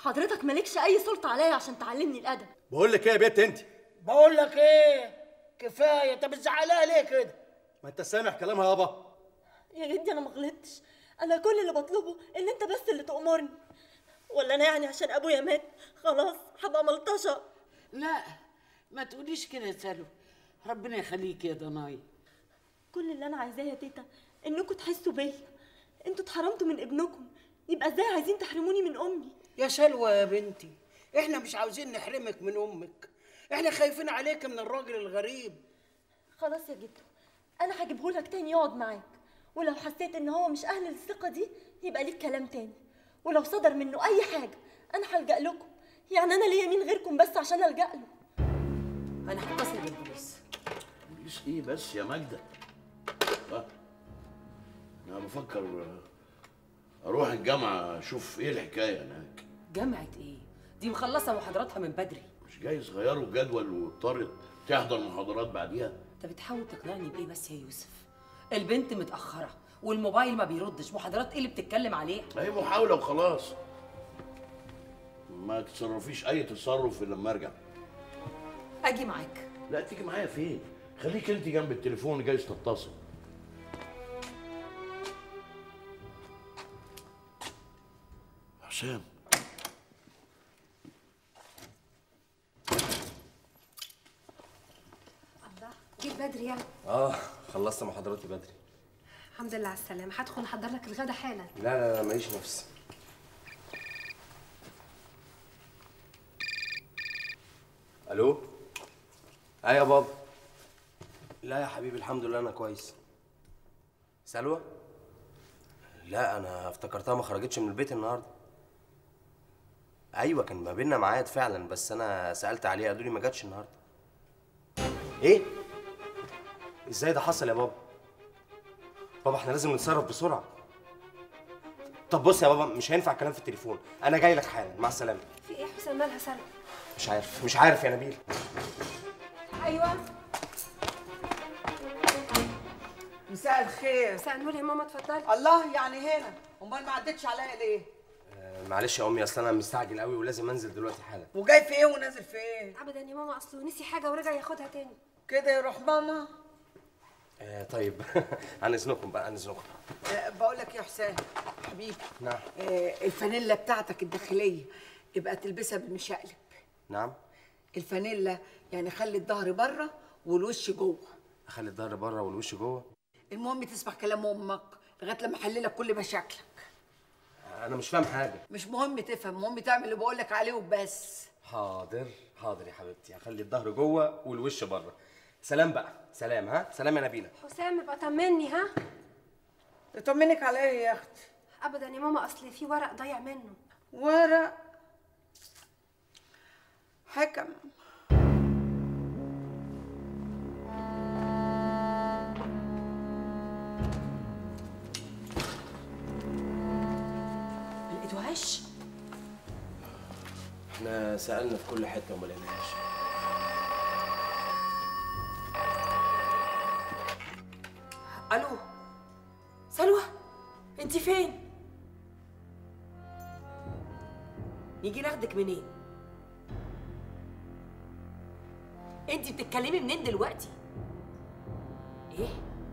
حضرتك مالكش اي سلطه عليا عشان تعلمني الادب بقول لك ايه يا بنت انت بقول لك ايه كفايه انت بتزعلها ليه كده ما انت سامع كلامها يابا يا جدي انا ما غلطتش انا كل اللي بطلبه ان انت بس اللي تأمرني ولا انا يعني عشان ابويا مات خلاص هبقى ملطشه لا ما تقوليش كده يا سلوى ربنا يخليك يا ضناي كل اللي انا عايزاه يا تيتا انكم تحسوا بيا انتوا اتحرمتوا من ابنكم يبقى ازاي عايزين تحرموني من امي يا سلوى يا بنتي احنا مش عاوزين نحرمك من امك احنا خايفين عليك من الراجل الغريب خلاص يا جدو انا هجيبهولك تاني يقعد معاك ولو حسيت ان هو مش اهل للثقه دي يبقى ليك كلام تاني ولو صدر منه اي حاجه انا هلجأ لكم يعني انا ليا مين غيركم بس عشان ألجأ له انا هتصل بالبوليس بوليس ايه بس يا ماجدة آه. انا بفكر اروح الجامعة اشوف ايه الحكاية هناك جامعه ايه دي مخلصه محاضراتها من بدري مش جاي يغيروا الجدول واضطرت تحضر محاضرات بعديها انت بتحاول تقنعني بايه بس يا يوسف البنت متاخره والموبايل ما بيردش محاضرات ايه اللي بتتكلم عليها هي محاولة وخلاص ما تتصرفيش اي تصرف الا لما ارجع اجي معاك لا تيجي معايا فين خليك انت جنب التليفون جايز تتصل حسام جيت بدري يعني اه خلصت محاضراتي بدري الحمد لله على السلامة هدخل احضر لك الغدا حالا لا لا لا ماليش نفس الو اي يا بابا لا يا حبيبي الحمد لله انا كويس سلوى لا انا افتكرتها ما خرجتش من البيت النهارده ايوه كان ما بيننا ميعاد فعلا بس انا سالت عليها قالوا لي ما جاتش النهارده ايه ازاي ده حصل يا بابا بابا احنا لازم نتصرف بسرعه طب بص يا بابا مش هينفع كلام في التليفون انا جاي لك حالا مع السلامه في ايه حسام مالها سلمى مش عارف مش عارف يا نبيل ايوه مساء الخير مساء النور يا ماما اتفضلي الله يعني هنا امال ما عدتش عليا ليه آه، معلش يا امي اصل انا مستعجل قوي ولازم انزل دلوقتي حالا وجاي في ايه ونازل في ايه ابدا يا ماما اصله نسي حاجه ورجع ياخدها تاني كده يروح ماما آه طيب عن اذنكم بقى عن اذنكم أه بقول لك يا حسام حبيبي نعم أه الفانيلا بتاعتك الداخليه يبقى تلبسها بالمشقلب نعم الفانيلا يعني خلي الظهر بره والوش جوه اخلي الظهر بره والوش جوه المهم تسمع كلام امك لغايه لما احللك كل مشاكلك انا مش فاهم حاجه مش مهم تفهم المهم تعمل اللي بقول لك عليه وبس حاضر حاضر يا حبيبتي هخلي الظهر جوه والوش بره سلام بقى سلام ها سلام يا نبيله حسام ابقى طمني ها اطمنك على ايه يا اختي ابدا يا ماما اصل في ورق ضايع منه ورق حكم ما لقيتوهاش احنا سالنا في كل حته وما لقيناهاش الو سلوى انت فين نيجي ناخدك منين انت بتتكلمي منين دلوقتي ايه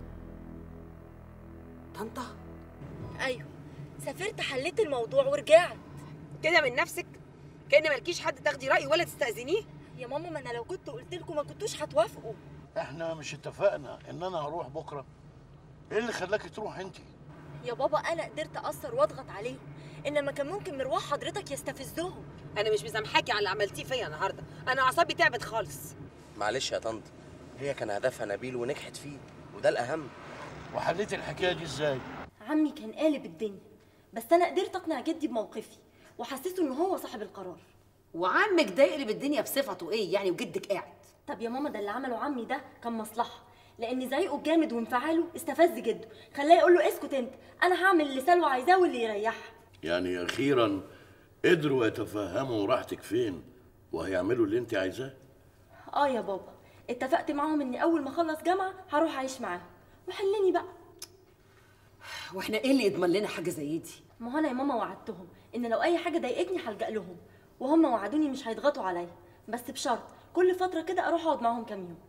طنطا ايوه سافرت حليت الموضوع ورجعت كده من نفسك كان مالكيش حد تاخدي رايه ولا تستاذنيه يا ماما ما انا لو كنت قلت لكم ما كنتوش هتوافقوا احنا مش اتفقنا ان انا هروح بكرة ايه اللي خلاكي تروح انت يا بابا انا قدرت اثر واضغط عليهم انما كان ممكن مروح حضرتك يستفزهم انا مش مسامحاكي على اللي عملتيه فيا النهارده انا اعصابي تعبت خالص معلش يا طنط هي كان هدفها نبيل ونجحت فيه وده الاهم وحليت الحكاية دي ازاي عمي كان قالب الدنيا بس انا قدرت اقنع جدي بموقفي وحسيته ان هو صاحب القرار وعمك ده يقلب الدنيا بصفته ايه يعني وجدك قاعد طب يا ماما ده اللي عمله عمي ده كان مصلحه لان زعيقه الجامد وانفعاله استفز جده خلاه يقول له اسكت انت انا هعمل اللي سلوى عايزاه واللي يريحها يعني اخيرا قدروا يتفهموا راحتك فين وهيعملوا اللي انت عايزاه اه يا بابا اتفقت معاهم اني اول ما اخلص جامعه هروح اعيش معاهم وحلني بقى واحنا ايه اللي يضمن لنا حاجه زي دي ما هو انا يا ماما وعدتهم ان لو اي حاجه ضايقتني هلجأ لهم وهم وعدوني مش هيضغطوا عليا بس بشرط كل فتره كده اروح اقعد معاهم كام يوم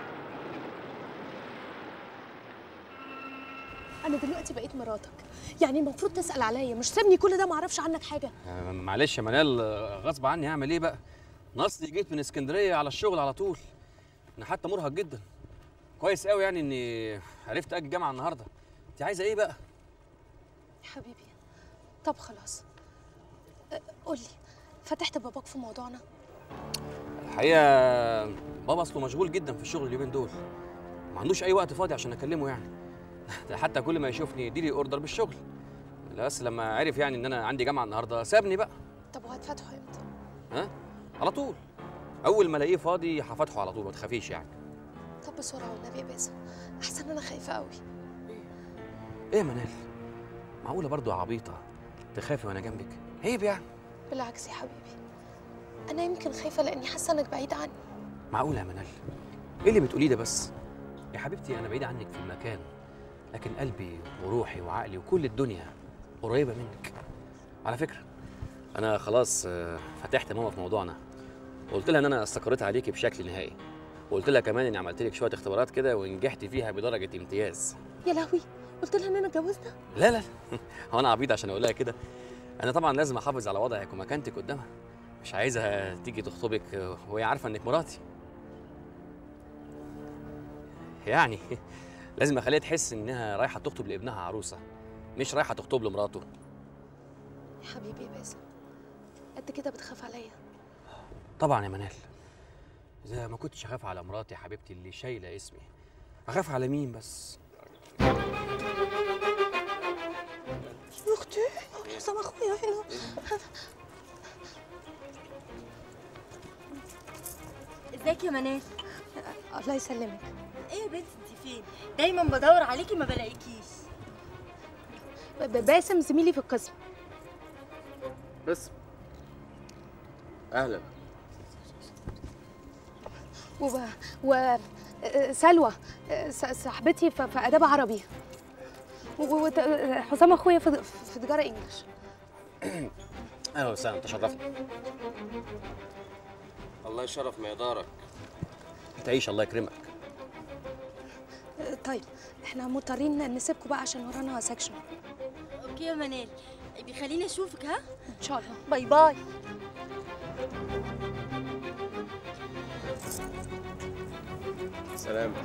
انا دلوقتي بقيت مراتك يعني المفروض تسال عليا مش سيبني كل ده ما اعرفش عنك حاجه آه، معلش يا منال آه، غصب عني هعمل ايه بقى نصلي جيت من اسكندريه على الشغل على طول انا حتى مرهق جدا كويس قوي يعني اني عرفت اجي الجامعه النهارده انت عايزه ايه بقى يا حبيبي طب خلاص أه، قولي فتحت باباك في موضوعنا الحقيقه بابا اصله مشغول جدا في الشغل اليومين دول ما عندوش اي وقت فاضي عشان اكلمه يعني ده حتى كل ما يشوفني يديلي اوردر بالشغل بس لما عرف يعني ان انا عندي جامعه النهارده سابني بقى طب وهتفتحوا امتى ها على طول اول ما الاقيه فاضي هفتحه على طول ما تخافيش يعني طب بسرعه والنبي يا باسم احسن انا خايفه قوي ايه يا منال معقوله برضو يا عبيطه تخافي وانا جنبك عيب يعني بالعكس يا حبيبي انا يمكن خايفه لاني حاسه انك بعيد عني معقوله يا منال ايه اللي بتقوليه ده بس يا حبيبتي انا بعيد عنك في المكان لكن قلبي وروحي وعقلي وكل الدنيا قريبه منك على فكره انا خلاص آه، فتحت ماما في موضوعنا وقلت لها ان انا استقريت عليكي بشكل نهائي وقلت لها كمان اني عملت لك شويه اختبارات كده ونجحت فيها بدرجه امتياز يا لهوي قلت لها اننا اتجوزنا لا لا هو انا عبيط عشان اقول لها كده انا طبعا لازم احافظ على وضعك ومكانتك قدامها مش عايزها تيجي تخطبك وهي عارفه انك مراتي يعني لازم اخليها تحس انها رايحه تخطب لابنها عروسه مش رايحه تخطب لمراته يا حبيبي يا باسم قد كده بتخاف عليا طبعا يا منال اذا ما كنتش اخاف على مراتي يا حبيبتي اللي شايله اسمي اخاف على مين بس يا اختي حسام اخويا فين ازيك يا منال الله يسلمك ايه يا بنتي انت فين دايما بدور عليكي ما بلاقيكيش ب- باسم زميلي في القسم بس اهلا و و آه، سلوى آه، س- صاحبتي في في اداب عربي و- و- وت- آه، حسام اخويا في في تجاره انجلش اهلا وسهلا تشرفنا الله يشرف مقدارك تعيش الله يكرمك آه، طيب احنا مضطرين نسيبكم بقى عشان ورانا سكشن اوكي يا منال بيخليني اشوفك ها ان شاء الله باي باي سلام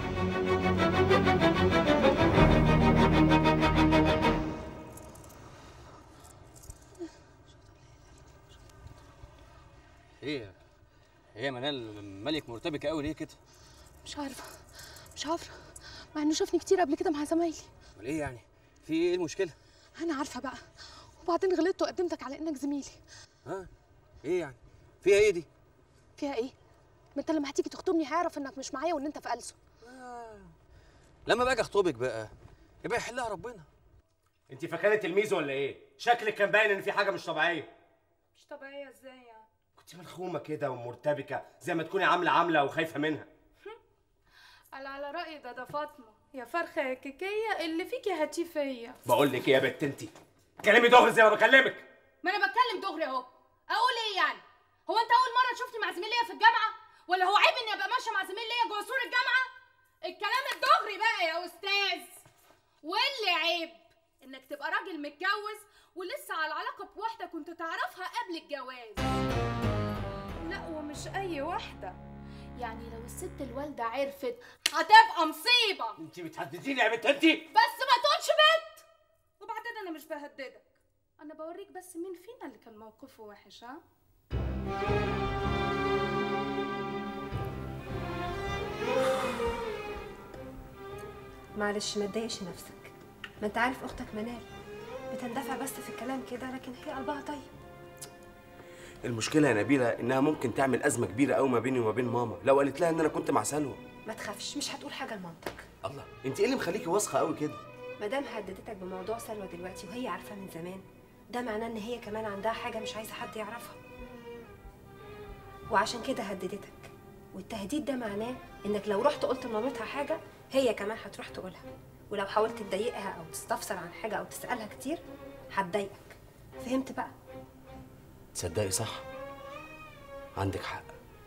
ايه ايه يا منال مالك مرتبكه قوي ليه كده مش عارفه مش عارفه مع انه شافني كتير قبل كده مع زمايلي امال ايه يعني في ايه المشكله انا عارفه بقى وبعدين غلطت وقدمتك على انك زميلي ها ايه يعني فيها ايه دي فيها ايه ما انت لما هتيجي تخطبني هيعرف انك مش معايا وان انت في ألسن لما باجي اخطبك بقى يبقى يحلها ربنا انت فاكره تلميذ ولا ايه شكلك كان باين ان في حاجه مش طبيعيه مش طبيعيه ازاي يعني كنت ملخومه كده ومرتبكه زي ما تكوني عامله عامله وخايفه منها على على رأي ده فاطمة يا فرخة يا كيكية اللي فيكي هاتيه فيا بقول لك ايه يا بت انت كلامي دغري زي ما بكلمك ما انا بتكلم دغري اهو اقول ايه يعني هو انت اول مرة شفتني مع زميل ليا في الجامعة ولا هو عيب اني ابقى ماشية مع زميل ليا جوه سور الجامعة الكلام الدغري بقى يا استاذ واللي عيب انك تبقى راجل متجوز ولسه على علاقة بواحدة كنت تعرفها قبل الجواز لا ومش اي واحدة يعني لو الست الوالدة عرفت هتبقى مصيبة انت بتهدديني يا بت انت بس ما تقولش بنت وبعدين انا مش بهددك انا بوريك بس مين فينا اللي كان موقفه وحش ها معلش ما تضايقش نفسك ما انت عارف اختك منال بتندفع بس في الكلام كده لكن هي قلبها طيب المشكله يا نبيله انها ممكن تعمل ازمه كبيره قوي ما بيني وما بين ماما لو قالت لها ان انا كنت مع سلوى ما تخافش مش هتقول حاجه لمامتك الله انت ايه اللي مخليكي واثقه قوي كده ما دام هددتك بموضوع سلوى دلوقتي وهي عارفاه من زمان ده معناه ان هي كمان عندها حاجه مش عايزه حد يعرفها وعشان كده هددتك والتهديد ده معناه انك لو رحت قلت لمامتها حاجه هي كمان هتروح تقولها ولو حاولت تضايقها او تستفسر عن حاجه او تسالها كتير هتضايقك فهمت بقى تصدقي صح عندك حق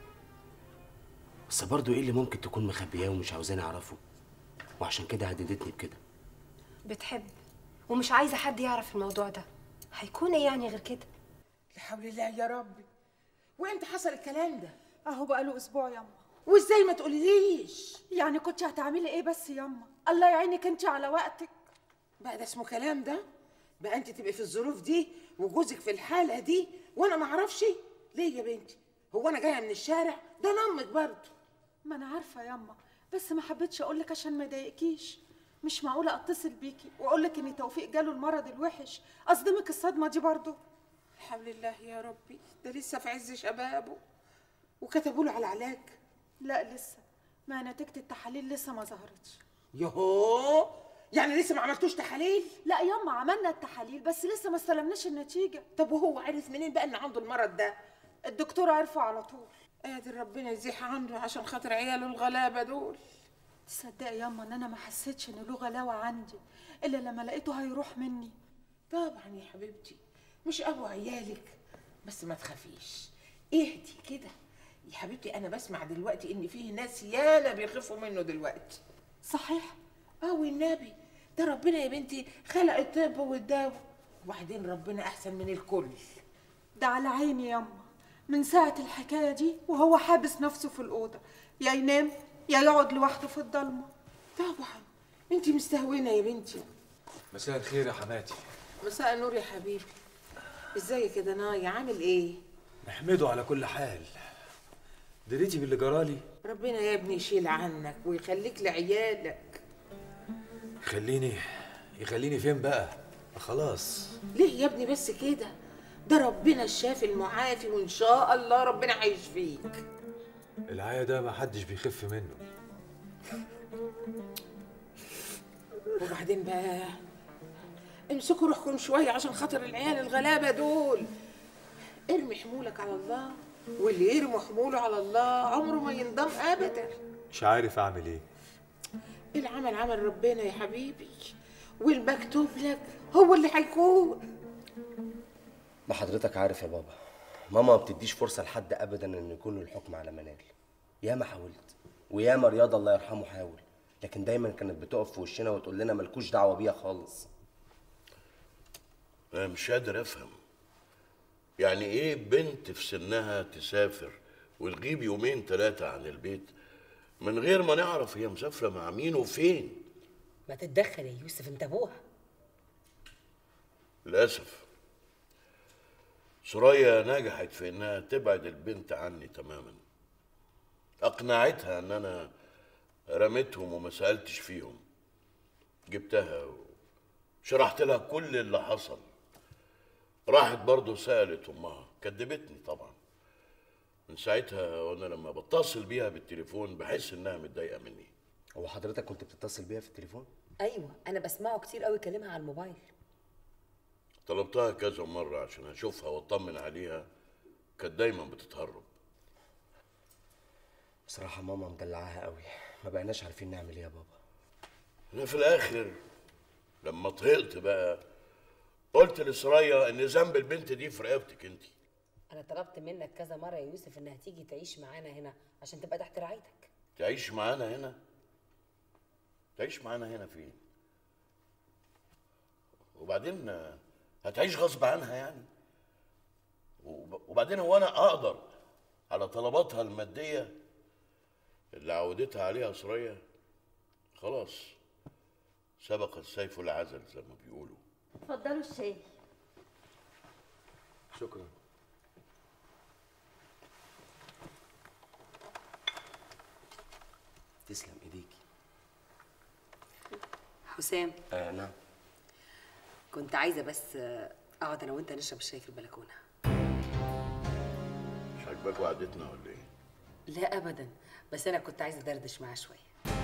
بس برضه ايه اللي ممكن تكون مخبياه ومش عاوزاني اعرفه وعشان كده هددتني بكده بتحب ومش عايزه حد يعرف الموضوع ده هيكون ايه يعني غير كده لا حول الله يا ربي وامتى حصل الكلام ده اهو بقاله اسبوع ياما وازاي ما تقوليليش يعني كنت هتعملي ايه بس ياما الله يعينك انت على وقتك بقى ده اسمه كلام ده بقى انت تبقي في الظروف دي وجوزك في الحاله دي وانا ما اعرفش ليه يا بنتي هو انا جايه من الشارع ده انا امك برضه ما انا عارفه ياما بس ما حبيتش اقول لك عشان ما يضايقكيش مش معقوله اتصل بيكي واقول لك ان توفيق جاله المرض الوحش اصدمك الصدمه دي برضه حول الله يا ربي ده لسه في عز شبابه وكتبوا له على علاج لا لسه ما نتيجه التحاليل لسه ما ظهرتش يهو يعني لسه ما عملتوش تحاليل لا ياما عملنا التحاليل بس لسه ما استلمناش النتيجه طب وهو عرف منين بقى ان عنده المرض ده الدكتور عرفه على طول قادر ربنا يزيح عنه عشان خاطر عياله الغلابه دول تصدقي ياما ان انا ما حسيتش ان له غلاوه عندي الا لما لقيته هيروح مني طبعا يا حبيبتي مش ابو عيالك بس ما تخافيش اهدي كده يا حبيبتي انا بسمع دلوقتي ان فيه ناس يالا بيخافوا منه دلوقتي صحيح اه والنبي ده ربنا يا بنتي خلق الطب والدواء وبعدين ربنا احسن من الكل ده على عيني ياما من ساعة الحكاية دي وهو حابس نفسه في الأوضة يا ينام يا يقعد لوحده في الضلمة طبعا انت مستهونة يا بنتي مساء الخير يا حماتي مساء النور يا حبيبي ازيك يا دنايا عامل ايه نحمده على كل حال دريتي باللي جرالي ربنا يا ابني يشيل عنك ويخليك لعيالك خليني يخليني فين بقى خلاص ليه يا ابني بس كده ده ربنا الشافي المعافي وان شاء الله ربنا هيشفيك العيا ده ما حدش بيخف منه وبعدين بقى امسكوا روحكم شويه عشان خاطر العيال الغلابه دول ارمي حمولك على الله واللي يرمي حموله على الله عمره ما ينضم ابدا مش عارف اعمل ايه العمل عمل ربنا يا حبيبي والمكتوب لك هو اللي هيكون ما حضرتك عارف يا بابا ماما ما بتديش فرصه لحد ابدا ان يكون له الحكم على منال ياما حاولت وياما رياض الله يرحمه حاول لكن دايما كانت بتقف في وشنا وتقول لنا ملكوش دعوه بيها خالص انا مش قادر افهم يعني ايه بنت في سنها تسافر وتغيب يومين ثلاثة عن البيت من غير ما نعرف هي مسافرة مع مين وفين ما تتدخل يا يوسف انت ابوها للأسف سوريا نجحت في انها تبعد البنت عني تماما اقنعتها ان انا رميتهم وما سالتش فيهم جبتها وشرحت لها كل اللي حصل راحت برضه سالت امها كدبتني طبعا من ساعتها وانا لما بتصل بيها بالتليفون بحس انها متضايقه مني هو حضرتك كنت بتتصل بيها في التليفون ايوه انا بسمعه كتير قوي يكلمها على الموبايل طلبتها كذا مرة عشان أشوفها وأطمن عليها كانت دايما بتتهرب بصراحه ماما مدلعاها قوي ما بقيناش عارفين نعمل ايه يا بابا أنا في الآخر لما طهقت بقى قلت لسرية إن ذنب البنت دي في رقبتك أنت انا طلبت منك كذا مره يا يوسف انها تيجي تعيش معانا هنا عشان تبقى تحت رعايتك تعيش معانا هنا تعيش معانا هنا فين وبعدين آه، هتعيش غصب عنها يعني وب- وبعدين هو انا اقدر على طلباتها الماديه اللي عودتها عليها سرية خلاص سبق السيف العزل زي ما بيقولوا اتفضلوا الشاي شكرا تسلم ايديكي حسام آه نعم كنت عايزه بس آه، اقعد انا وانت نشرب الشاي في البلكونه مش عاجباك قعدتنا ولا ايه لا ابدا بس انا كنت عايزه ادردش معاه شويه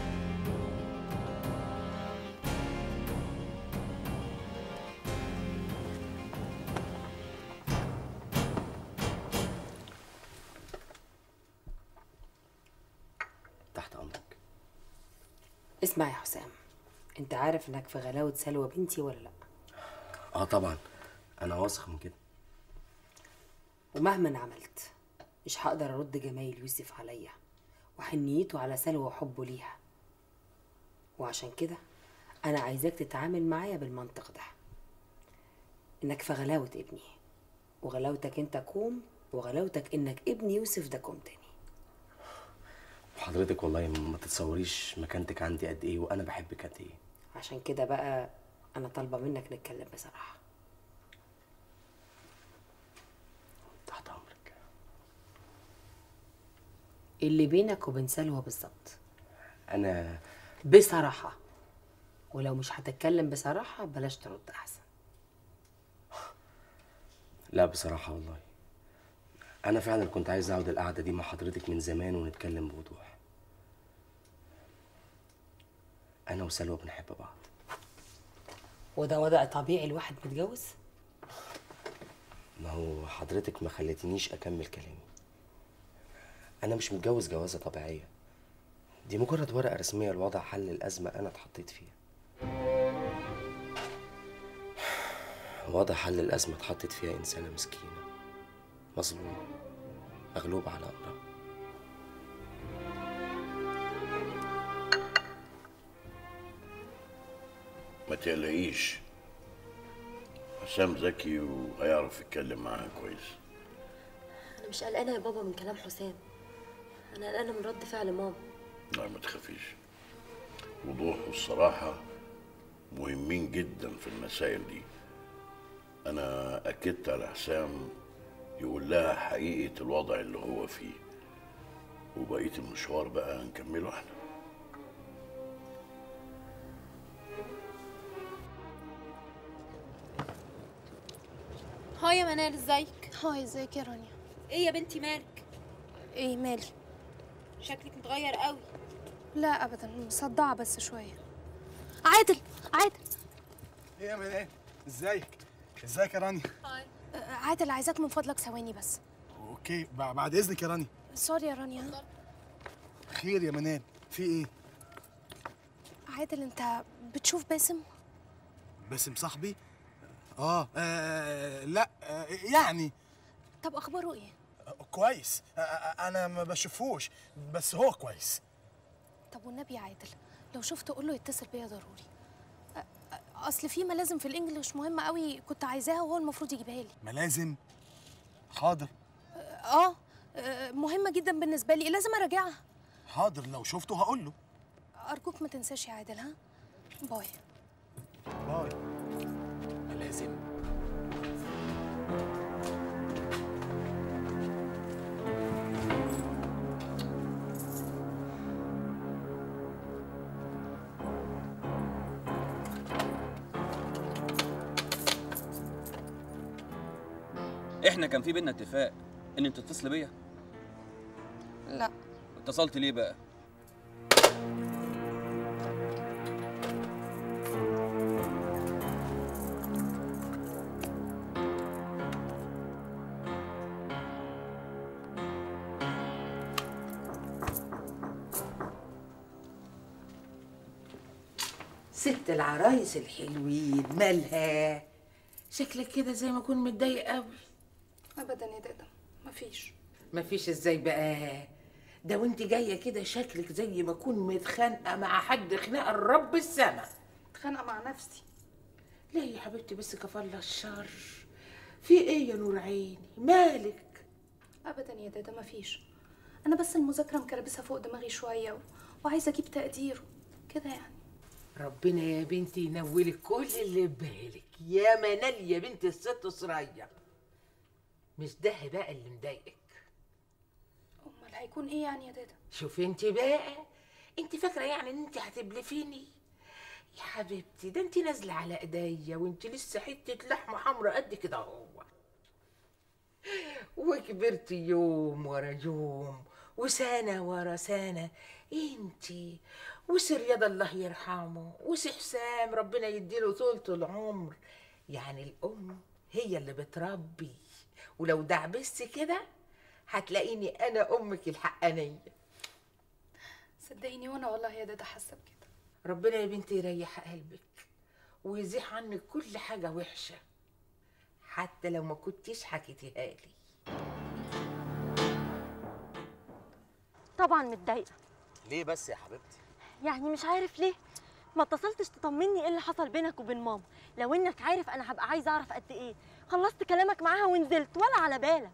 تحت امرك اسمع يا حسام انت عارف انك في غلاوه سلوى بنتي ولا لا اه طبعا انا واثق من كده ومهما عملت مش هقدر ارد جمايل يوسف عليا وحنيته على سلوى وحبه ليها وعشان كده انا عايزاك تتعامل معايا بالمنطق ده انك في غلاوة ابني وغلاوتك انت كوم وغلاوتك انك ابن يوسف ده كوم تاني حضرتك والله ما تتصوريش مكانتك عندي قد ايه وانا بحبك قد ايه عشان كده بقى انا طالبة منك نتكلم بصراحة تحت امرك اللي بينك وبين سلوى بالظبط انا بصراحة ولو مش هتتكلم بصراحة بلاش ترد أحسن لا بصراحة والله أنا فعلا كنت عايز أقعد القعدة دي مع حضرتك من زمان ونتكلم بوضوح أنا وسلوى بنحب بعض وده وضع طبيعي الواحد متجوز ما هو حضرتك ما خليتنيش أكمل كلامي أنا مش متجوز جوازة طبيعية دي مجرد ورقة رسمية لوضع حل الأزمة أنا اتحطيت فيها وضع حل الأزمة اتحطت فيها إنسانة مسكينة مظلومة مغلوبة على أمرها ما تقلقيش حسام ذكي وهيعرف يتكلم معاها كويس انا مش قلقانه يا بابا من كلام حسام انا قلقانه من رد فعل ماما لا ما تخافيش الوضوح والصراحة مهمين جدا في المسائل دي أنا أكدت على حسام يقول لها حقيقة الوضع اللي هو فيه وبقية المشوار بقى هنكمله احنا هاي يا منال ازيك هاي ازيك يا رانيا ايه يا بنتي مالك ايه مالي شكلك متغير قوي لا ابدا مصدعه بس شويه عادل عادل ايه يا منال ازيك ازيك يا رانيا آه، عادل عايزاك من فضلك ثواني بس اوكي بع- بعد اذنك يا رانيا سوري يا رانيا خير يا منال في ايه عادل انت بتشوف باسم باسم صاحبي اه, آه لا آه يعني طب اخباره ايه كويس آه آه، انا ما بشوفوش بس هو كويس طب والنبي يا عادل لو شفته قول له يتصل بيا ضروري أ- أ- اصل في ملازم في الانجليش مهمه قوي كنت عايزاها وهو المفروض يجيبها لي ملازم حاضر اه آه، مهمه جدا بالنسبه لي لازم اراجعها حاضر لو شفته هقول له ارجوك ما تنساش يا عادل ها باي باي ملازم احنا كان في بينا اتفاق ان انت تتصل بيا لا اتصلت ليه بقى ست العرايس الحلوين مالها شكلك كده زي ما اكون متضايق قوي ابدا يا دادا مفيش مفيش ازاي بقى ده وانت جايه كده شكلك زي ما اكون متخانقه مع حد خناقه الرب السما اتخانقه مع نفسي لا يا حبيبتي بس كفالة الشر في ايه يا نور عيني مالك ابدا يا دادا مفيش انا بس المذاكره مكربسه فوق دماغي شويه و... وعايزه اجيب تقدير كده يعني ربنا يا بنتي ينولك كل اللي في بالك يا منال يا بنت الست سرية مش ده بقى اللي مضايقك امال هيكون ايه يعني يا دادا شوفي انت بقى انت فاكره يعني ان انت هتبلفيني يا حبيبتي ده انت نازله على ايديا وانت لسه حته لحمه حمرا قد كده هو وكبرت يوم ورا يوم وسنة ورا سنة انتي وسي رياض الله يرحمه وسي حسام ربنا يديله طولة العمر يعني الأم هي اللي بتربي ولو دعبست كده هتلاقيني أنا أمك الحقانية صدقيني وانا والله يا دادا حاسه بكده ربنا يا بنتي يريح قلبك ويزيح عنك كل حاجة وحشة حتى لو ما كنتيش حكيتيها لي طبعا متضايقه ليه بس يا حبيبتي يعني مش عارف ليه ما اتصلتش تطمني ايه اللي حصل بينك وبين ماما لو انك عارف انا هبقى عايزه اعرف قد ايه خلصت كلامك معاها ونزلت ولا على بالك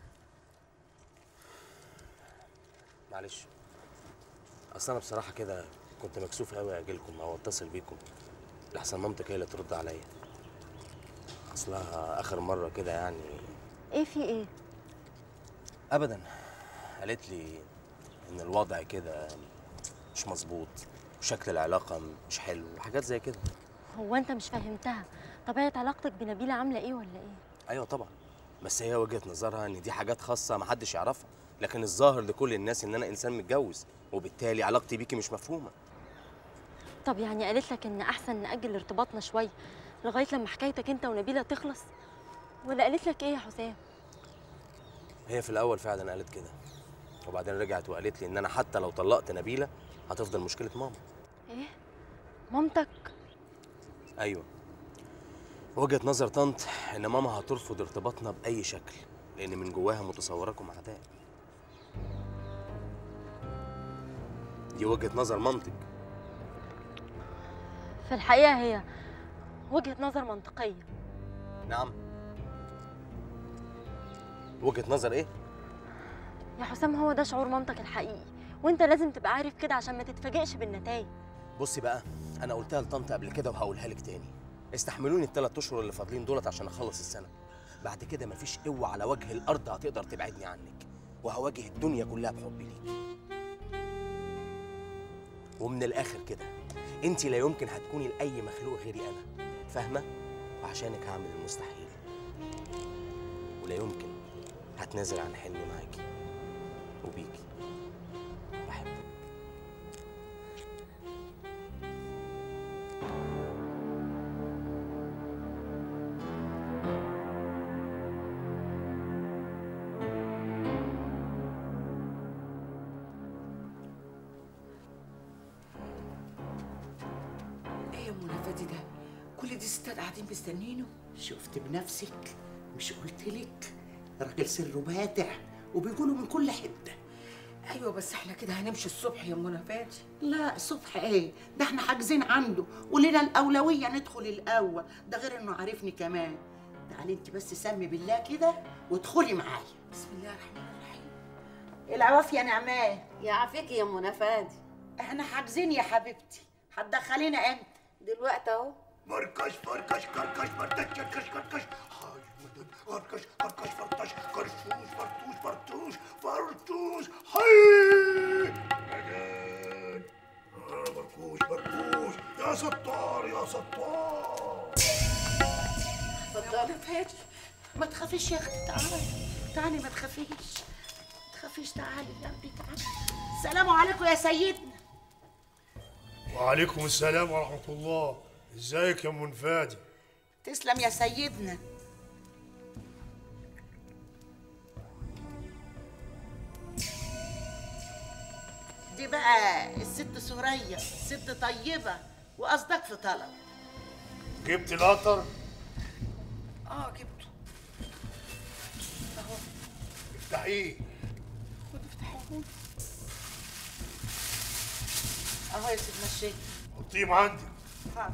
معلش اصل انا بصراحه كده كنت مكسوف قوي اجي لكم او اتصل بيكم لحسن مامتك هي اللي ترد عليا اصلها اخر مره كده يعني ايه في ايه ابدا قالت لي ان الوضع كده مش مظبوط وشكل العلاقه مش حلو وحاجات زي كده هو انت مش فهمتها طبيعه علاقتك بنبيله عامله ايه ولا ايه ايوه طبعا بس هي وجهه نظرها ان دي حاجات خاصه محدش يعرفها لكن الظاهر لكل الناس ان انا انسان متجوز وبالتالي علاقتي بيكي مش مفهومه طب يعني قالت لك ان احسن ناجل ارتباطنا شويه لغايه لما حكايتك انت ونبيله تخلص ولا قالت لك ايه يا حسام هي في الاول فعلا قالت كده وبعدين رجعت وقالت لي ان انا حتى لو طلقت نبيله هتفضل مشكله ماما ايه مامتك ايوه وجهه نظر طنط ان ماما هترفض ارتباطنا باي شكل لان من جواها متصوراكم اعداء دي وجهه نظر مامتك في الحقيقه هي وجهه نظر منطقيه نعم وجهه نظر ايه يا حسام هو ده شعور مامتك الحقيقي وانت لازم تبقى عارف كده عشان ما تتفاجئش بالنتائج بصي بقى انا قلتها لطنط قبل كده وهقولها لك تاني استحملوني الثلاث اشهر اللي فاضلين دولت عشان اخلص السنه بعد كده مفيش قوه على وجه الارض هتقدر تبعدني عنك وهواجه الدنيا كلها بحبي ليك ومن الاخر كده انت لا يمكن هتكوني لاي مخلوق غيري انا فاهمه وعشانك هعمل المستحيل ولا يمكن هتنازل عن حلمي معاكي وبيكي بحبك ايه يا منى فادي ده كل دي ستات قاعدين مستنينه شفت بنفسك مش قلت لك راجل سره باتع وبيقولوا من كل حته ايوه بس احنا كده هنمشي الصبح يا منى فادي لا الصبح ايه ده احنا حاجزين عنده ولنا الاولويه ندخل الاول ده غير انه عارفني كمان تعالي انت بس سمي بالله كده وادخلي معايا بسم الله الرحمن الرحيم العوافيه نعماه يعافيك يا منى فادي احنا حاجزين يا حبيبتي هتدخلينا امتى دلوقتي اهو مركش فركش كركش فرتش كركش كركش حاج مدد فركش فركش فرتش كرشوش فرتوش فرتوش فرتوش حي مدد آه، مركوش مركوش يا ستار يا ستار اتفضلي فادي ما تخافيش يا اختي تعالي تعالي ما تخافيش ما تخافيش تعالي جنبي تعالي السلام عليكم يا سيدنا وعليكم السلام ورحمة الله ازيك يا منفادي تسلم يا سيدنا دي بقى الست سورية ست طيبة وقصدك في طلب جبت القطر اه جبته اهو افتحيه خد افتحه اهو يا سيدنا الشيخ حطيهم عندك حاضر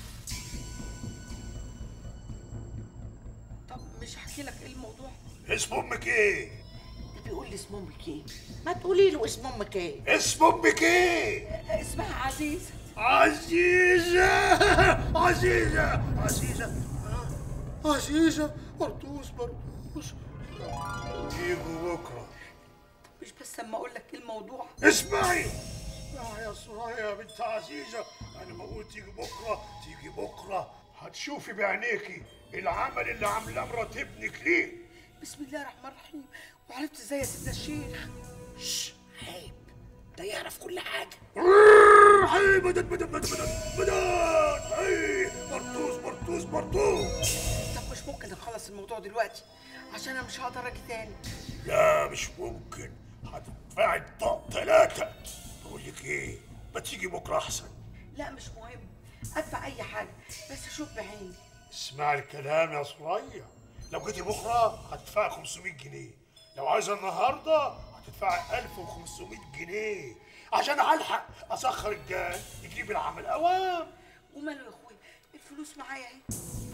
طب مش هحكي لك ايه الموضوع اسم امك ايه ده بيقول لي اسم امك ايه ما تقولي له اسم امك ايه اسم امك ايه اسمها عزيزه عزيزة عزيزة عزيزة عزيزة مرطوس مرطوس يجوا بكرة مش بس اما اقول لك ايه الموضوع اسمعي اسمعي يا سرايا يا بنت عزيزة أنا ما قلت تيجي بكرة تيجي بكرة هتشوفي بعينيكي العمل اللي عاملاه مرات ابنك ليه بسم الله الرحمن الرحيم وعرفت ازاي يا سيدنا الشيخ شش عيب ده يعرف كل حاجة حي مدد مدد مدد مدد مدد حي مرطوس مرطوس مرطوس طب مش ممكن نخلص الموضوع دلوقتي عشان انا مش هقدر اجي تاني لا مش ممكن هتدفعي الطاق ثلاثة بقول لك ايه ما تيجي بكرة أحسن لا مش مهم ادفع اي حاجه بس اشوف بعيني اسمعي الكلام يا سرية لو جيتي بكرة هتدفعي 500 جنيه لو عايزة النهاردة هتدفعي 1500 جنيه عشان الحق اسخر الجان يجيب العمل اوام وماله يا اخويا الفلوس معايا اهي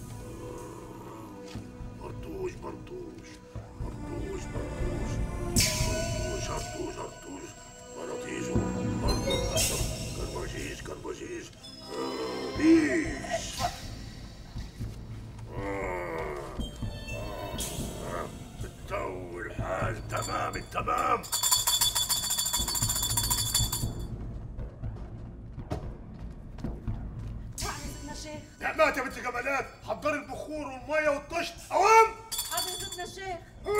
برطوش برطوش برطوش برطوش برطوش هرطوش هرطوش براطيشو برطوش كربشيش كربشيش بيش التو الحال تمام التمام سيدنا الشيخ نعمات يا بنت جمالات حضري البخور والميه والطشت اوام حاضر سيدنا الشيخ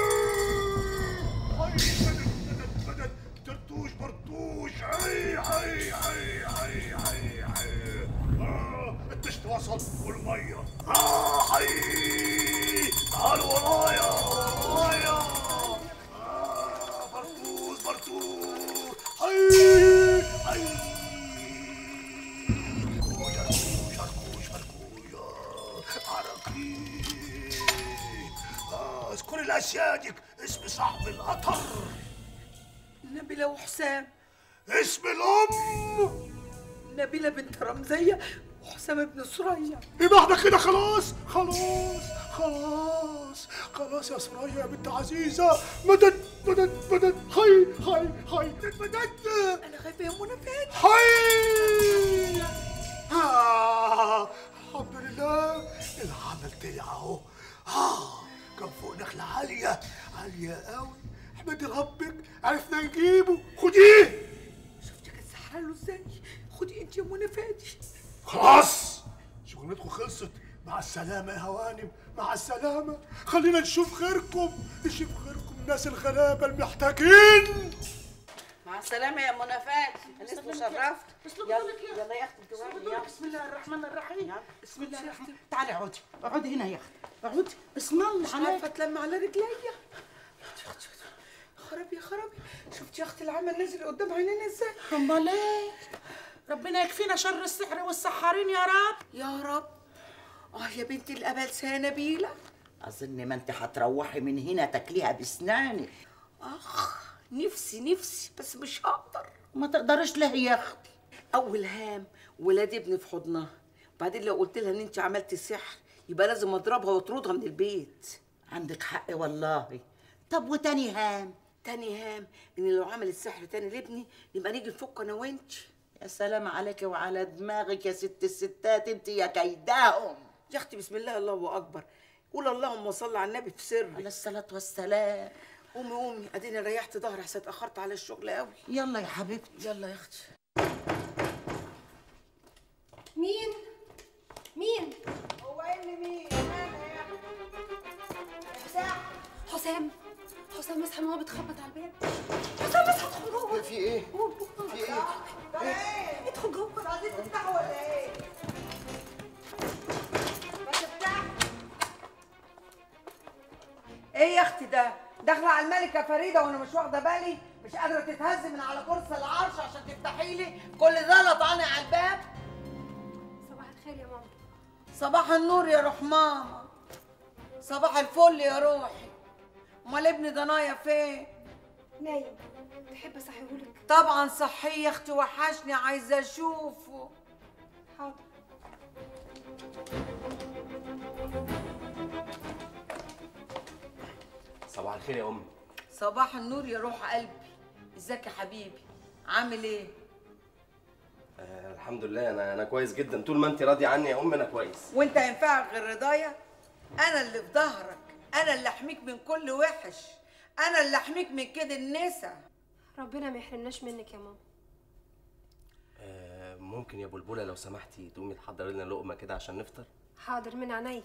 هاي مدد مدد ترتوش برتوش هاي هاي هاي هاي هاي هاي آه الطشت وصل والميه اه هاي تعالوا ورايا ورايا آه برتوش برتوش هاي هاي شركوش شركوش شركوش آه، عراقي آه، اذكري الاسيادك اسم صاحب القطر نبيلة وحسام اسم الام نبيلة بنت رمزية وحسام ابن سرية يبقى احنا كده خلاص خلاص خلاص خلاص يا سرايا يا بنت عزيزة مدد مدد مدد هاي هاي هاي مدد أنا خايفة يا منى فين هاي آه الحمد لله العمل طلع اهو آه كان فوق نخلة عالية عالية قوي احمدي ربك عرفنا نجيبه خديه شفتي كانت سحرة له ازاي خدي انت يا منى فادي خلاص شغلتكم خلصت مع السلامة يا هوانم مع السلامة خلينا نشوف خيركم نشوف خيركم الناس الغلابة المحتاجين مع السلامة يا منى فادي أنا اسمه شرفت يلا يلا يا أختي توعي يلا بسم الله الرحمن الرحيم بسم الله الرحمن تعالي اقعدي اقعدي هنا يا اختي اقعدي اسم الله مش عارفة أتلم على رجليا خرابي يا خرابي شفتي يا أختي العمل نازل قدام عينينا ازاي امال ايه ربنا يكفينا شر السحر والسحارين يا رب يا رب اه يا بنتي الأبلسة يا نبيلة أظن ما أنت هتروحي من هنا تاكليها بسنانك اخ نفسي نفسي بس مش هقدر ما تقدرش ليه يا أختي اول هام ولاد ابني في حضنها بعدين لو قلت لها ان انت عملتي سحر يبقى لازم اضربها واطردها من البيت عندك حق والله طب وتاني هام تاني هام ان لو عملت سحر تاني لابني يبقى نيجي نفك انا وانت يا سلام عليك وعلى دماغك يا ست الستات انت يا كيداهم يا اختي بسم الله الله اكبر قول اللهم صل على النبي في سر على الصلاة والسلام قومي قومي اديني ريحت ظهري عشان اتاخرت على الشغل قوي يلا يا حبيبتي يلا يا اختي مين؟ مين؟ هو ايه اللي مين حسام حسام اصحى ماما بتخبط على الباب حسام اصحى ادخل جوه في ايه؟ في ايه؟ ادخل جوه مش عايزين تفتحوا ولا ايه؟ ما تفتح ايه يا اختي ده؟ داخله على الملكه فريده وانا مش واخده بالي مش قادره تتهز من على كرسي العرش عشان تفتحي لي كل ده لطعني على الباب صباح الخير يا ماما صباح النور يا روح ماما صباح الفل يا روحي امال ابني ضنايا فين نايم تحب اصحيهولك طبعا صحي يا اختي وحشني عايزه اشوفه حاضر صباح الخير يا امي صباح النور يا روح قلبي ازيك يا حبيبي عامل ايه آه الحمد لله انا انا كويس جدا طول ما انت راضيه عني يا امي انا كويس وانت ينفعك غير رضايا انا اللي في ظهرك انا اللي احميك من كل وحش انا اللي احميك من كده النسا ربنا ما يحرمناش منك يا ماما آه ممكن يا بلبله لو سمحتي تقومي تحضري لنا لقمه كده عشان نفطر حاضر من عينيا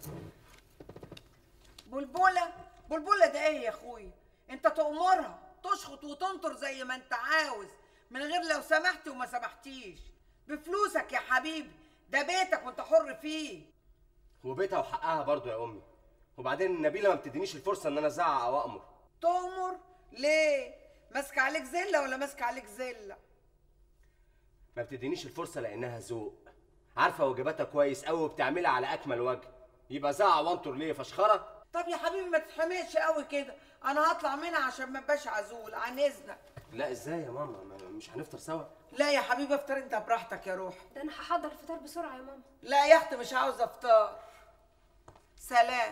بلبله بلبله ده ايه يا اخويا انت تأمرها تشخط وتنطر زي ما انت عاوز من غير لو سمحتي وما سمحتيش بفلوسك يا حبيبي ده بيتك وانت حر فيه وبيتها وحقها برضو يا امي وبعدين نبيله ما بتدينيش الفرصه ان انا ازعق او امر تؤمر ليه ماسكه عليك زله ولا ماسكه عليك زله ما بتدينيش الفرصه لانها ذوق عارفه واجباتها كويس قوي وبتعملها على اكمل وجه يبقى زعق وانطر ليه فشخره طب يا حبيبي ما تتحمقش قوي كده انا هطلع منها عشان ما ابقاش عزول عن اذنك لا ازاي يا ماما ما- مش هنفطر سوا لا يا حبيبي افطر انت براحتك يا روح ده انا هحضر الفطار بسرعه يا ماما لا يا اختي مش عاوزه افطار سلام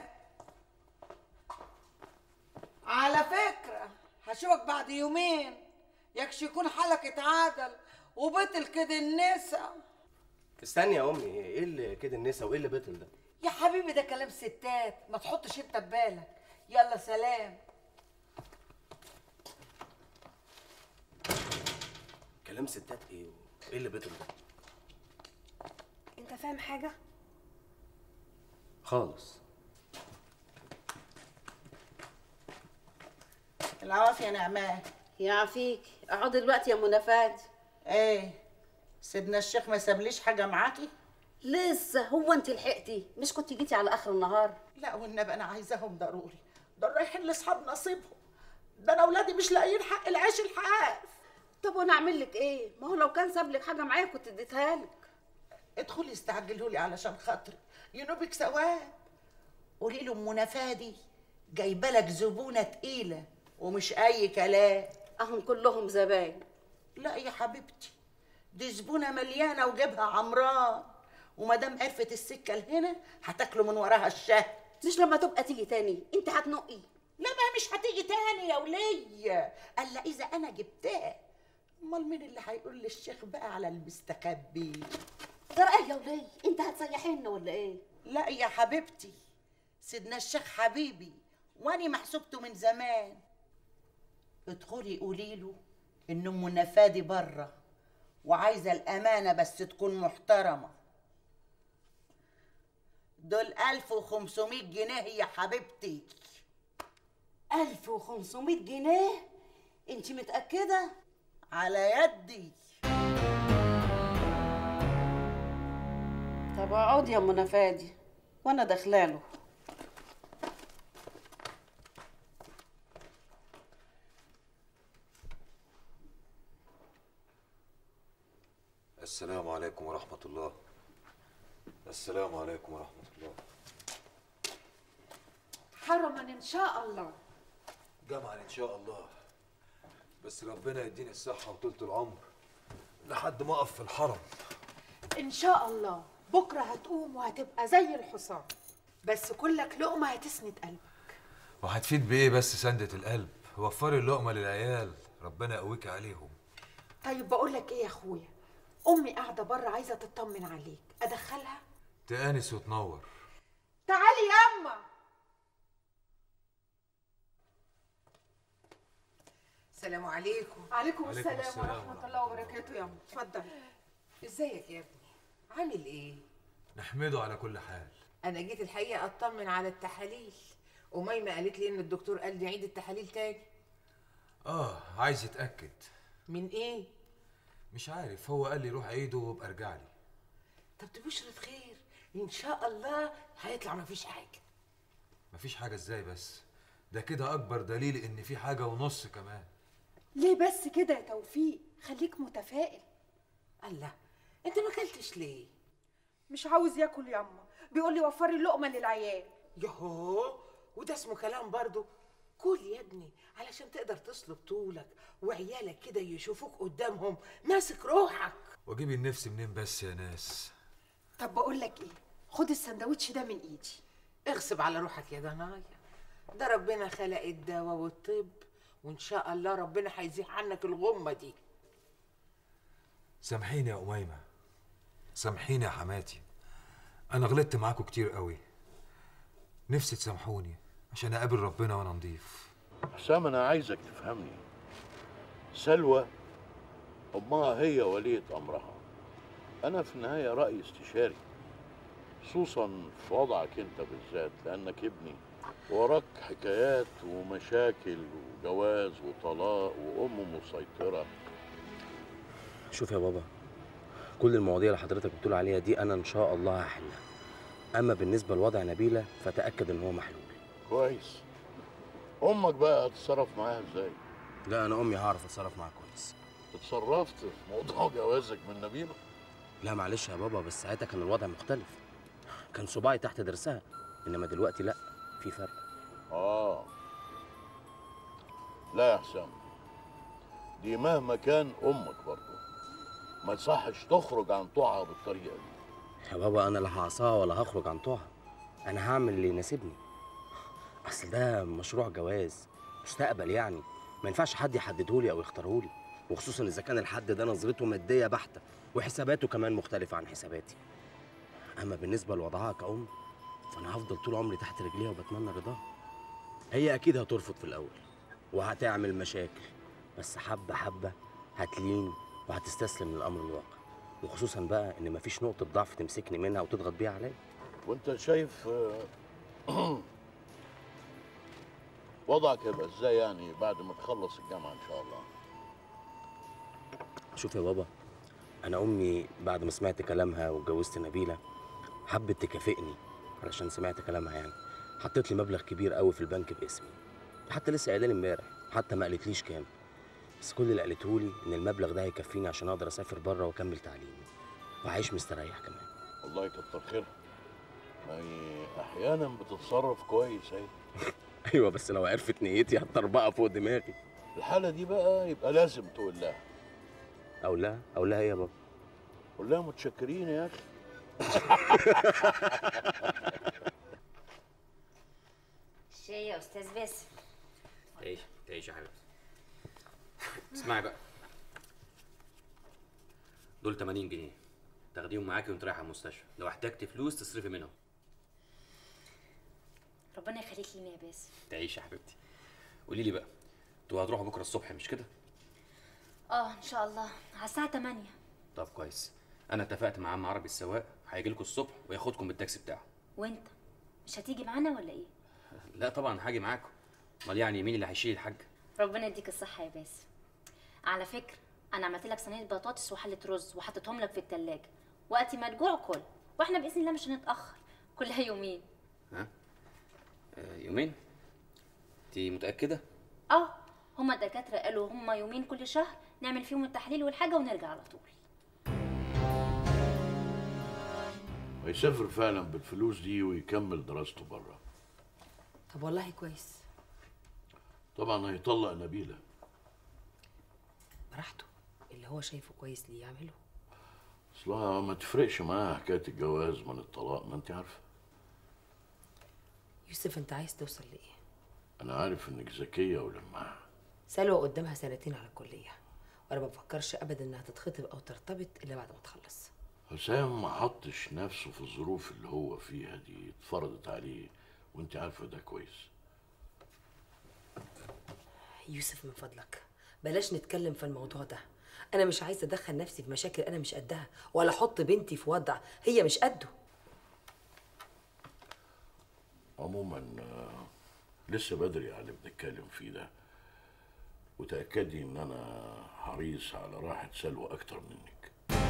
على فكرة هشوفك بعد يومين يكش يكون حالك اتعادل وبطل كده النسا استني يا امي ايه اللي كده النسا وايه اللي بطل ده يا حبيبي ده كلام ستات ما تحطش انت ببالك يلا سلام كلام ستات ايه وايه اللي بطل ده انت فاهم حاجه خالص العوافي يا نعمان يعافيك اقعدي دلوقتي يا منى فادي ايه سيدنا الشيخ ما سابليش حاجه معاكي لسه هو انت لحقتي مش كنت جيتي على اخر النهار لا والنبي انا عايزاهم ضروري دول رايحين لاصحاب نصيبهم ده انا اولادي مش لاقيين حق العيش الحقاف طب وانا اعمل لك ايه ما هو لو كان ساب لك حاجه معايا كنت اديتها لك ادخلي استعجلوا لي علشان خاطري ينوبك ثواب قولي له ام نفادي جايبه لك زبونه تقيله ومش اي كلام اهم كلهم زباين لا يا حبيبتي دي زبونه مليانه وجيبها عمران وما دام عرفت السكه لهنا هتاكلوا من وراها الشهد مش لما تبقى تيجي تاني انت هتنقي لا ما مش هتيجي تاني يا ولية الا اذا انا جبتها امال مين اللي هيقول للشيخ بقى على المستخبي ترى ايه يا ولي انت هتسيحينا ولا ايه لا يا حبيبتي سيدنا الشيخ حبيبي واني محسوبته من زمان ادخلي قولي له ان ام نفادي بره وعايزه الامانه بس تكون محترمه دول 1500 جنيه يا حبيبتي 1500 جنيه انت متاكده على يدي طب اقعدي يا منى فادي وانا داخلاله السلام عليكم ورحمة الله السلام عليكم ورحمة الله حرما ان شاء الله جمعا إن شاء الله بس ربنا يديني الصحة وطولة العمر لحد ما أقف في الحرم ان شاء الله بكره هتقوم وهتبقى زي الحصان بس كلك لقمه هتسند قلبك وهتفيد بإيه بس سندة القلب وفري اللقمة للعيال ربنا يقويك عليهم طيب بقول لك ايه يا اخويا امي قاعده بره عايزه تطمن عليك ادخلها تآنس وتنور تعالي ياما السلام عليكم عليكم عليكم السلام, السلام ورحمه الله وبركاته يا ام اتفضل ازيك يا ابني عامل ايه نحمده على كل حال انا جيت الحقيقه اطمن على التحاليل وميمه قالت لي ان الدكتور قال لي عيد التحاليل تاني آه عايز يتأكد من ايه مش عارف هو قال لي روح عيده وابقى ارجع لي طب دي بشرة خير ان شاء الله هيطلع مفيش حاجه مفيش حاجة ازاي بس ده كده أكبر دليل إن في حاجة ونص كمان ليه بس كده يا توفيق خليك متفائل الله انت ما اكلتش ليه مش عاوز ياكل ياما بيقول لي وفري اللقمه للعيال يهو وده اسمه كلام برضو كل يا ابني علشان تقدر تصلب طولك وعيالك كده يشوفوك قدامهم ماسك روحك واجيب النفس منين بس يا ناس طب بقول لك ايه خد السندوتش ده من ايدي اغصب على روحك يا ضنايا ده ربنا خلق الدواء والطب وان شاء الله ربنا هيزيح عنك الغمه دي سامحيني يا أميمة سامحيني يا حماتي أنا غلطت معاكم كتير قوي نفسي تسامحوني عشان أقابل ربنا وأنا نضيف حسام انا عايزك تفهمني سلوى امها هي ولية امرها انا في النهاية رأي استشاري خصوصا في وضعك انت بالذات لانك ابني وراك حكايات ومشاكل وجواز وطلاق وام مسيطرة شوف يا بابا كل المواضيع اللي حضرتك بتقول عليها دي انا ان شاء الله هحلها اما بالنسبه لوضع نبيله فتاكد ان هو محلول كويس امك بقى هتتصرف معاها ازاي لا انا امي هعرف اتصرف معاها كويس اتصرفت في موضوع جوازك من نبيلة لا معلش يا بابا بس ساعتها كان الوضع مختلف كان صباعي تحت ضرسها انما دلوقتي لا في فرق اه لا يا حسام دي مهما كان امك برضه ما يصحش تخرج عن طوعها بالطريقه دي يا بابا انا لا هعصاها ولا هخرج عن طوعها انا هعمل اللي يناسبني اصل ده مشروع جواز مستقبل يعني ما ينفعش حد يحددهولي او يختارهولي وخصوصا اذا كان الحد ده نظرته ماديه بحته وحساباته كمان مختلفه عن حساباتي اما بالنسبه لوضعها كأم فانا هفضل طول عمري تحت رجليها وبتمنى رضاها هي اكيد هترفض في الاول وهتعمل مشاكل بس حبه حبه هتلين وهتستسلم للامر الواقع وخصوصا بقى ان مفيش نقطه ضعف تمسكني منها وتضغط بيها عليا وانت شايف آه، وضعك هيبقى ازاي يعني بعد ما تخلص الجامعه ان شاء الله شوف يا بابا انا امي بعد ما سمعت كلامها واتجوزت نبيله حبت تكافئني علشان سمعت كلامها يعني حطيت لي مبلغ كبير قوي في البنك باسمي حتى لسه قايله لي امبارح حتى ما قالتليش كام بس كل اللي قالته لي ان المبلغ ده هيكفيني عشان اقدر اسافر بره واكمل تعليمي واعيش مستريح كمان الله يكتر خيرها ما هي احيانا بتتصرف كويس اهي ايوه بس لو عرفت نيتي هتطربقها فوق دماغي الحاله دي بقى يبقى لازم تقول لها او لا او لا ايه يا بابا قول لها متشكرين يا اخي شاي يا استاذ باسم تعيش تعيش يا حبيبتي اسمعي بقى دول 80 جنيه تاخديهم معاكي وانت رايحه المستشفى لو احتجتي فلوس تصرفي منهم ربنا يخليك لينا يا باسم تعيش يا حبيبتي قولي لي بقى انتوا هتروحوا بكره الصبح مش كده اه ان شاء الله على الساعه 8 طب كويس انا اتفقت مع عم عربي السواق هيجي لكم الصبح وياخدكم بالتاكسي بتاعه وانت مش هتيجي معانا ولا ايه لا طبعا هاجي معاكم امال يعني مين اللي هيشيل الحاج ربنا يديك الصحه يا باسم على فكره انا عملت لك صينيه بطاطس وحله رز وحطيتهم لك في التلاجة وقت ما تجوع كل واحنا باذن الله مش هنتاخر كلها يومين ها آه يومين انت متاكده اه هما الدكاتره قالوا هما يومين كل شهر نعمل فيهم التحليل والحاجه ونرجع على طول هيسافر فعلا بالفلوس دي ويكمل دراسته بره طب والله كويس طبعا هيطلق نبيله براحته اللي هو شايفه كويس ليه يعمله اصلها ما تفرقش معاها حكايه الجواز من الطلاق ما انت عارفه يوسف انت عايز توصل لايه انا عارف انك ذكيه ولماحه سلوى قدامها سنتين على الكليه وانا ما بفكرش ابدا انها تتخطب او ترتبط الا بعد ما تخلص حسام ما حطش نفسه في الظروف اللي هو فيها دي اتفرضت عليه وانت عارفه ده كويس يوسف من فضلك بلاش نتكلم في الموضوع ده انا مش عايزه ادخل نفسي في مشاكل انا مش قدها ولا احط بنتي في وضع هي مش قده عموما آه، لسه بدري على اللي بنتكلم فيه ده وتأكدي ان انا حريص على راحة سلوى اكتر منك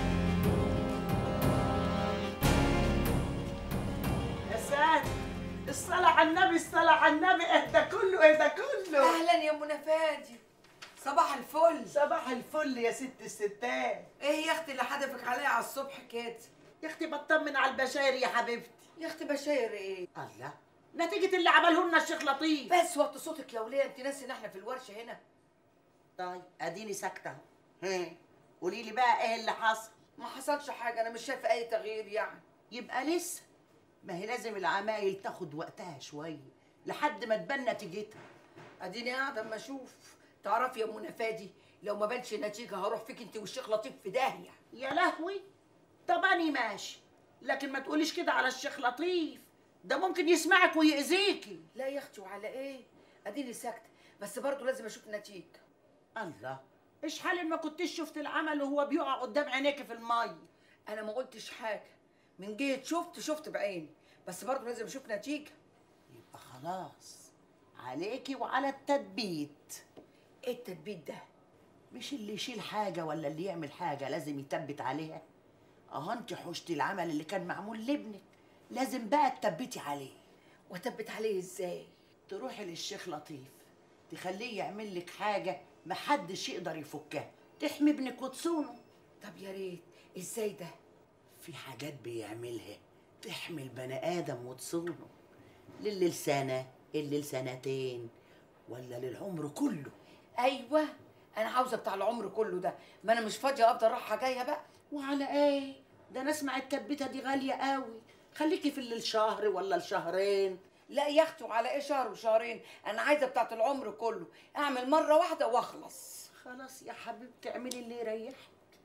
يا سعد الصلاة على النبي الصلاة على النبي اهدى كله اهدى كله اهلا يا منى فادي صباح الفل صباح الفل يا ست الستات ايه يا اختي اللي حدفك عليا على الصبح كده يا اختي بطمن على البشاير يا حبيبتي يا اختي بشاير ايه الله نتيجة اللي عمله لنا الشيخ لطيف بس وطي صوتك يا وليه انت ناسي ان احنا في الورشه هنا طيب اديني ساكتة اهو ها، قولي لي بقى ايه اللي حصل ما حصلش حاجه انا مش شايفه اي تغيير يعني يبقى لسه ما هي لازم العمايل تاخد وقتها شوية لحد ما تبان نتيجتها اديني قاعده اما اشوف تعرفي يا منى فادي لو ما بانش نتيجه هروح فيك انت والشيخ لطيف في داهيه يا لهوي طب اني ماشي لكن ما تقوليش كده على الشيخ لطيف ده ممكن يسمعك ويأذيكي لا يا اختي وعلى ايه اديني ساكته بس برضه لازم اشوف نتيجه الله ايش حال ما كنتش شفت العمل وهو بيقع قدام عينيك في المي انا ما قلتش حاجه من جيت شفت شفت بعيني بس برضه لازم اشوف نتيجه يبقى خلاص عليكي وعلى التثبيت ايه التثبيت ده مش اللي يشيل حاجه ولا اللي يعمل حاجه لازم يثبت عليها اه انت حشتي العمل اللي كان معمول لابنك لازم بقى تثبتي عليه واثبت عليه ازاي تروحي للشيخ لطيف تخليه يعمل لك حاجه محدش يقدر يفكها تحمي ابنك وتصونه طب يا ريت ازاي ده في حاجات بيعملها تحمي البني ادم وتصونه للي لسانه اللي لسنتين ولا للعمر كله ايوه انا عاوزه بتاع العمر كله ده ما انا مش فاضيه افضل رايحه جايه بقى وعلى ايه ده انا اسمع التثبيته دي غاليه قوي خليكي في اللي الشهر ولا الشهرين لا يا اختي وعلى ايه شهر وشهرين انا عايزه بتاعت العمر كله اعمل مره واحده واخلص خلاص يا حبيبتي اعملي اللي يريحك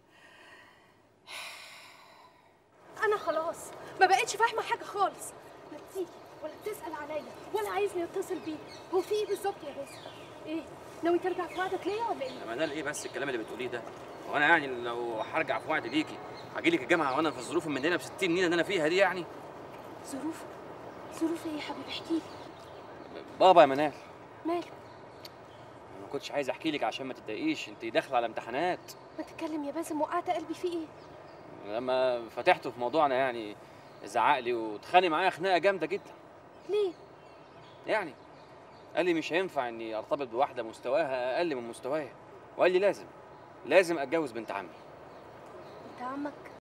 انا خلاص ما بقتش فاهمه حاجه خالص لا بتيجي ولا بتسال عليا ولا عايزني اتصل بيه هو في ايه بالظبط يا باسم ايه ناوي ترجع في وعدك ليا ولا ايه يا منال ايه بس الكلام اللي بتقوليه ده هو انا يعني لو هرجع في وعد ليكي هاجي لك الجامعه وانا في الظروف المنيله ب 60 نيله اللي انا فيها دي يعني ظروف ظروف ايه يا حبيبي احكي لي بابا يا منال مالك ما كنتش عايز احكي لك عشان ما تتضايقيش انت داخله على امتحانات ما تتكلم يا باسم وقعت قلبي في ايه لما فتحته في موضوعنا يعني زعق لي واتخانق معايا خناقه جامده جدا ليه يعني قال لي مش هينفع اني ارتبط بواحده مستواها اقل من مستوايا وقال لي لازم لازم اتجوز بنت عمي انت عمك